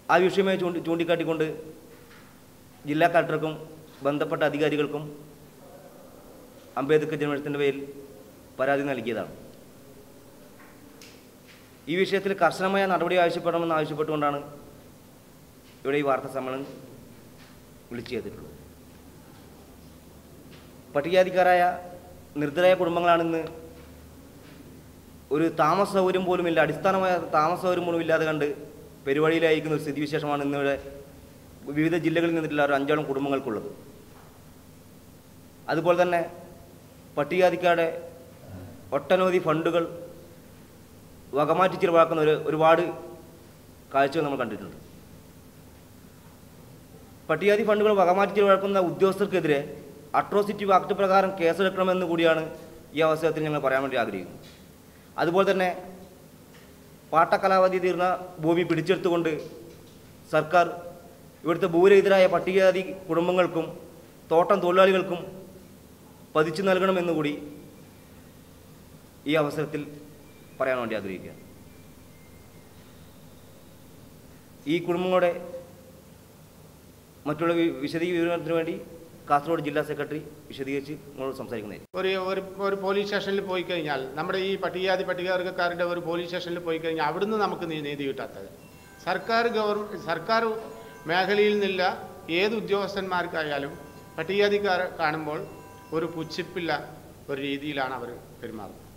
ആ വിഷയമായി ചൂണ്ടി ചൂണ്ടിക്കാട്ടിക്കൊണ്ട് ജില്ലാ കളക്ടർക്കും ബന്ധപ്പെട്ട അധികാരികൾക്കും അംബേദ്കർ ജന്മദിനത്തിൻ്റെ പേരിൽ പരാതി നൽകിയതാണ് ഈ വിഷയത്തിൽ കർശനമായ നടപടി ആവശ്യപ്പെടണമെന്ന് ആവശ്യപ്പെട്ടുകൊണ്ടാണ് ഇവിടെ ഈ വാർത്താ സമ്മേളനം വിളിച്ചു ചെയ്തിട്ടുള്ളത് പട്ടികജാതിക്കാരായ നിർദ്ധരായ കുടുംബങ്ങളാണിന്ന് ഒരു താമസ സൗകര്യം പോലുമില്ല അടിസ്ഥാനമായ താമസ സൗകര്യം പോലും ഇല്ലാതെ കണ്ട് പെരുവഴിയിലായിരിക്കുന്ന ഒരു സ്ഥിതിവിശേഷമാണ് ഇന്നിവിടെ വിവിധ ജില്ലകളിൽ നിന്നിട്ടുള്ള ഒരു അഞ്ചോളം കുടുംബങ്ങൾക്കുള്ളത് അതുപോലെ തന്നെ പട്ടികജാതിക്കാരുടെ ഒട്ടനവധി ഫണ്ടുകൾ വകമാറ്റി ചിലവാക്കുന്ന ഒരു ഒരുപാട് കാഴ്ചകൾ നമ്മൾ കണ്ടിട്ടുണ്ട് പട്ടികജാതി ഫണ്ടുകൾ വകമാറ്റി ചിലവാക്കുന്ന ഉദ്യോഗസ്ഥർക്കെതിരെ അട്രോസിറ്റി ആക്ട് പ്രകാരം കേസെടുക്കണമെന്ന് കൂടിയാണ് ഈ അവസരത്തിൽ ഞങ്ങൾ പറയാൻ വേണ്ടി ആഗ്രഹിക്കുന്നത് അതുപോലെ തന്നെ പാട്ടക്കാലാവധി തീർന്ന ഭൂമി പിടിച്ചെടുത്തുകൊണ്ട് സർക്കാർ ഇവിടുത്തെ ഭൂരഹിതരായ പട്ടികജാതി കുടുംബങ്ങൾക്കും തോട്ടം തൊഴിലാളികൾക്കും പതിച്ചു നൽകണമെന്ന് കൂടി ഈ അവസരത്തിൽ പറയാൻ വേണ്ടി ആഗ്രഹിക്കുക ഈ കുടുംബങ്ങളുടെ മറ്റുള്ള വി- വിശദീകരണത്തിന് വേണ്ടി കാസർഗോഡ് ജില്ലാ സെക്രട്ടറി വിശദീകരിച്ച് നിങ്ങളോട് സംസാരിക്കുന്നതായിരിക്കും ഒരു ഒരു ഒരു പോലീസ് സ്റ്റേഷനിൽ പോയി കഴിഞ്ഞാൽ നമ്മുടെ ഈ പട്ടികജാതി പട്ടികവർഗക്കാരുടെ ഒരു പോലീസ് സ്റ്റേഷനിൽ പോയി കഴിഞ്ഞാൽ അവിടുന്ന് നമുക്ക് നീ- നീതി കിട്ടാത്തത് സർക്കാർ ഗവൺമെൻറ് സർക്കാർ മേഖലയിൽ നിന്നില്ല ഏത് ഉദ്യോഗസ്ഥന്മാർക്കായാലും പട്ടികജാതിക്കാരെ കാണുമ്പോൾ ഒരു പുച്ഛിപ്പില്ല ഒരു രീതിയിലാണ് അവർ പെരുമാറുന്നത്